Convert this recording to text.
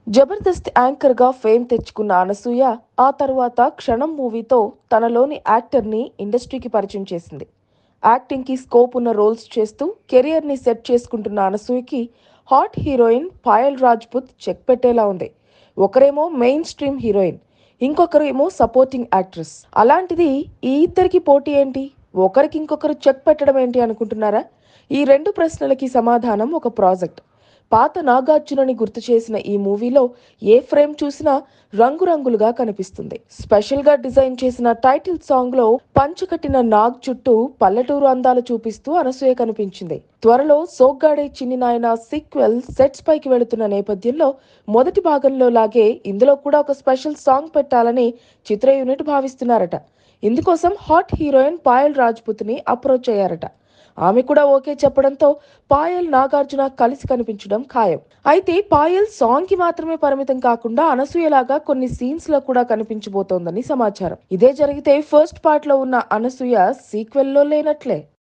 Jabardasth anchor గా fame తెచ్చుకున్న అనసూయ ఆ తర్వాత క్షణం మూవీతో తనలోని యాక్టర్ ని ఇండస్ట్రీకి పరిచయం చేసింది యాక్టింగ్ కి స్కోప్ ఉన్న రోల్స్ చేస్తూ కెరియర్ ని సెట్ చేసుకుంటున్న అనసూయకి hot heroine Payal Rajput check పెట్టేలా ఉంది ఒకరేమో మెయిన్ స్ట్రీమ్ హీరోయిన్ ఇంకొకరు ఏమో సపోర్టింగ్ యాక్ట్రెస్ అలాంటిది ఈ ఇద్దరికి పోటీ ఏంటి ఒకరికి ఇంకొకరు చెక్ పెట్టడం ఏంటి అనుకుంటున్నారా ఈ రెండు ప్రశ్నలకి సమాధానం ఒక ప్రాజెక్ట్ పాత నాగార్జునని గుర్తు చేసిన ఈ మూవీలో ఏ ఫ్రేమ్ చూసినా రంగురంగులుగా కనిపిస్తుంది స్పెషల్ గా డిజైన్ చేసిన టైటిల్ సాంగ్ లో పంచకట్టిన నాగ్ చుట్టూ పల్లెటూరు అందాలు చూపిస్తూ అనసూయ కనిపించింది త్వరలో సోగ్గాడే చిన్ని నాయన సీక్వెల్ సెట్స్ పైకి వెళుతున్న నేపథ్యంలో మొదటి భాగంలో లాగే ఇందులో కూడా ఒక స్పెషల్ సాంగ్ పెట్టాలని చిత్ర యూనిట్ భావిస్తున్నారట ఇందుకోసం హాట్ హీరోయిన్ పాయల్ రాజ్పుత్ ని అప్రోచ్ అయ్యారట ఆమె కూడా ఓకే చెప్పడంతో పాయల్ నాగార్జున కలిసి కనిపించడం ఖాయం అయితే పాయల్ సాంగ్ కి మాత్రమే పరిమితం కాకుండా అనసూయలాగా కొన్ని సీన్స్ లో కూడా కనిపించబోతోందని సమాచారం ఇదే జరిగితే ఫస్ట్ పార్ట్ లో ఉన్న అనసూయ సీక్వెల్ లో లేనట్లే